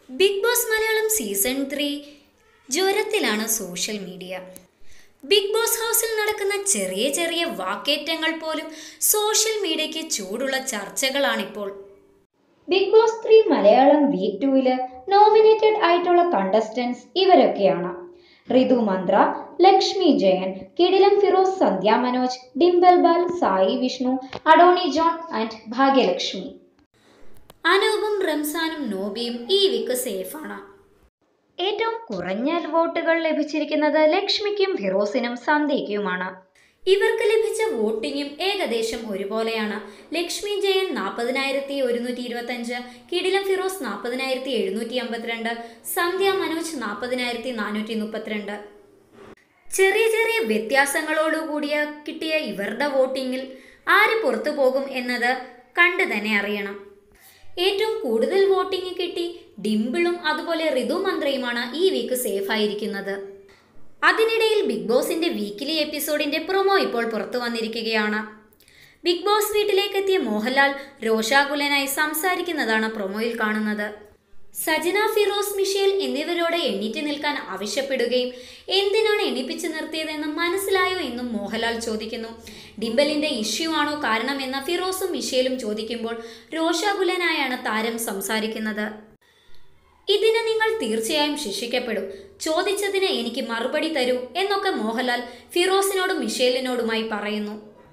big Boss Malayalam season three ജ്വരത്തിലാണ് social media Big Boss ഹൗസിൽ നടക്കുന്ന ചെറിയ ചെറിയ വാക്കേറ്റങ്ങൾ പോലും സോഷ്യൽ മീഡിയയ്ക്ക് ചൂടുള്ള ചർച്ചകളാണിപ്പോൾ Big Boss three Malayalam week ടൂവില് നോമിനേറ്റഡ് ആയിട്ടുള്ള കണ്ടസ്റ്റൻസ് ഇവരൊക്കെയാണ് ഋതു മന്ത്ര ലക്ഷ്മി ജയൻ കിടിലം ഫിറോസ് സന്ധ്യ മനോജ് ഡിംബൽ ബാൽ സായി വിഷ്ണു അഡോണി ജോൺ ആൻഡ് ഭാഗ്യലക്ഷ്മി അനൂപും റംസാനും നോബിയും ഈ വീക്ക് സേഫാണ് ഏറ്റവും കുറഞ്ഞ വോട്ടുകൾ ലഭിച്ചിരിക്കുന്നത് ലക്ഷ്മിക്കും ഫിറോസിനും സന്ധ്യയ്ക്കുമാണ് ഇവർക്ക് ലഭിച്ച വോട്ടിങ്ങും ഏകദേശം ഒരുപോലെയാണ് ലക്ഷ്മി ജയൻ നാൽപ്പതിനായിരത്തി ഒരുന്നൂറ്റി ഇരുപത്തഞ്ച് കിടിലം ഫിറോസ് നാൽപ്പതിനായിരത്തി എഴുന്നൂറ്റി അമ്പത്തിരണ്ട് സന്ധ്യ മനോജ് നാൽപ്പതിനായിരത്തി നാനൂറ്റി മുപ്പത്തിരണ്ട് ചെറിയ ചെറിയ വ്യത്യാസങ്ങളോടുകൂടിയ കിട്ടിയ ഇവരുടെ വോട്ടിങ്ങിൽ ആര് പുറത്തു പോകും എന്നത് കണ്ടു തന്നെ അറിയണം ഏറ്റവും കൂടുതൽ വോട്ടിംഗ് കിട്ടി ഡിംപിളും അതുപോലെ ഋതു മന്ത്രയുമാണ് ഈ വീക്ക് സേഫ് ആയിരിക്കുന്നത് അതിനിടയിൽ ബിഗ് ബോസിന്റെ വീക്കിലി എപ്പിസോഡിന്റെ പ്രൊമോ ഇപ്പോൾ പുറത്തു വന്നിരിക്കുകയാണ് ബിഗ് ബോസ് വീട്ടിലേക്ക് എത്തിയ മോഹൻലാൽ രോഷാകുലനായി സംസാരിക്കുന്നതാണ് പ്രൊമോയിൽ കാണുന്നത് സജന ഫിറോസ് മിഷേൽ എന്നിവരോട് എണ്ണീറ്റ് നിൽക്കാൻ ആവശ്യപ്പെടുകയും എന്തിനാണ് എണ്ണിപ്പിച്ചു നിർത്തിയതെന്ന് മനസ്സിലായോ എന്നും മോഹൻലാൽ ചോദിക്കുന്നു ഡിംബലിന്റെ ഇഷ്യൂ ആണോ കാരണമെന്ന് ഫിറോസും മിഷേലും ചോദിക്കുമ്പോൾ രോഷാകുലനായാണ് താരം സംസാരിക്കുന്നത് ഇതിന് നിങ്ങൾ തീർച്ചയായും ശിക്ഷിക്കപ്പെടും ചോദിച്ചതിന് എനിക്ക് മറുപടി തരൂ എന്നൊക്കെ മോഹൻലാൽ ഫിറോസിനോടും മിഷേലിനോടുമായി പറയുന്നു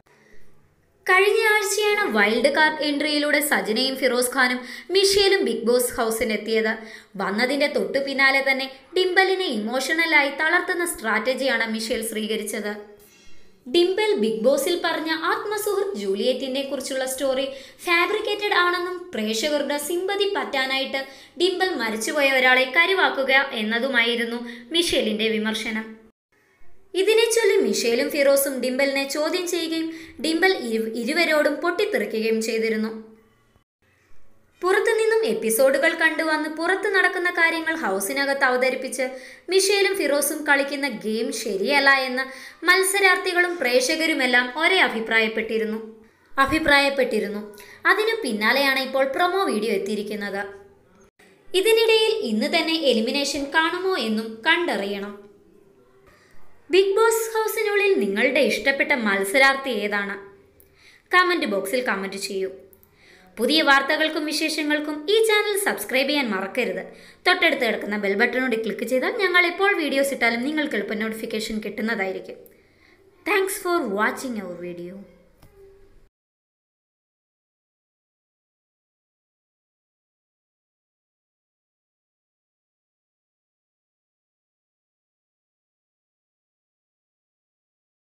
കഴിഞ്ഞ ആഴ്ചയാണ് വൈൽഡ് കാർഡ് എൻട്രിയിലൂടെ സജനയും ഫിറോസ് ഖാനും മിഷേലും ബിഗ് ബോസ് ഹൗസിനെത്തിയത് വന്നതിന്റെ തൊട്ടു പിന്നാലെ തന്നെ ഡിംബലിനെ ഇമോഷണലായി തളർത്തുന്ന സ്ട്രാറ്റജിയാണ് മിഷേൽ സ്വീകരിച്ചത് ഡിംബൽ ബിഗ് ബോസിൽ പറഞ്ഞ ആത്മസുഹൃത്ത് ജൂലിയറ്റിനെ കുറിച്ചുള്ള സ്റ്റോറി ഫാബ്രിക്കേറ്റഡ് ആണെന്നും പ്രേക്ഷകരുടെ സിമ്പതി പറ്റാനായിട്ട് ഡിംബൽ മരിച്ചുപോയ ഒരാളെ കരുവാക്കുക എന്നതുമായിരുന്നു മിഷേലിന്റെ വിമർശനം ഇതിനെ ചൊല്ലി മിഷേലും ഫിറോസും ഡിംബലിനെ ചോദ്യം ചെയ്യുകയും ഡിംബൽ ഇരു ഇരുവരോടും പൊട്ടിത്തെറിക്കുകയും ചെയ്തിരുന്നു പുറത്തുനിന്നും എപ്പിസോഡുകൾ കണ്ടുവന്ന് പുറത്ത് നടക്കുന്ന കാര്യങ്ങൾ ഹൗസിനകത്ത് അവതരിപ്പിച്ച് മിഷേലും ഫിറോസും കളിക്കുന്ന ഗെയിം ശരിയല്ല എന്ന് മത്സരാർത്ഥികളും പ്രേക്ഷകരുമെല്ലാം ഒരേ അഭിപ്രായപ്പെട്ടിരുന്നു അഭിപ്രായപ്പെട്ടിരുന്നു അതിനു പിന്നാലെയാണ് ഇപ്പോൾ പ്രൊമോ വീഡിയോ എത്തിയിരിക്കുന്നത് ഇതിനിടയിൽ ഇന്ന് തന്നെ എലിമിനേഷൻ കാണുമോ എന്നും കണ്ടറിയണം ബിഗ് ബോസ് ഹൗസിനുള്ളിൽ നിങ്ങളുടെ ഇഷ്ടപ്പെട്ട മത്സരാർത്ഥി ഏതാണ് കമൻറ്റ് ബോക്സിൽ കമൻറ്റ് ചെയ്യൂ പുതിയ വാർത്തകൾക്കും വിശേഷങ്ങൾക്കും ഈ ചാനൽ സബ്സ്ക്രൈബ് ചെയ്യാൻ മറക്കരുത് തൊട്ടടുത്ത് കിടക്കുന്ന ബെൽ ബട്ടണോട് ക്ലിക്ക് ചെയ്താൽ ഞങ്ങൾ എപ്പോൾ വീഡിയോസ് ഇട്ടാലും നിങ്ങൾക്ക് എളുപ്പം നോട്ടിഫിക്കേഷൻ കിട്ടുന്നതായിരിക്കും thanks for watching our video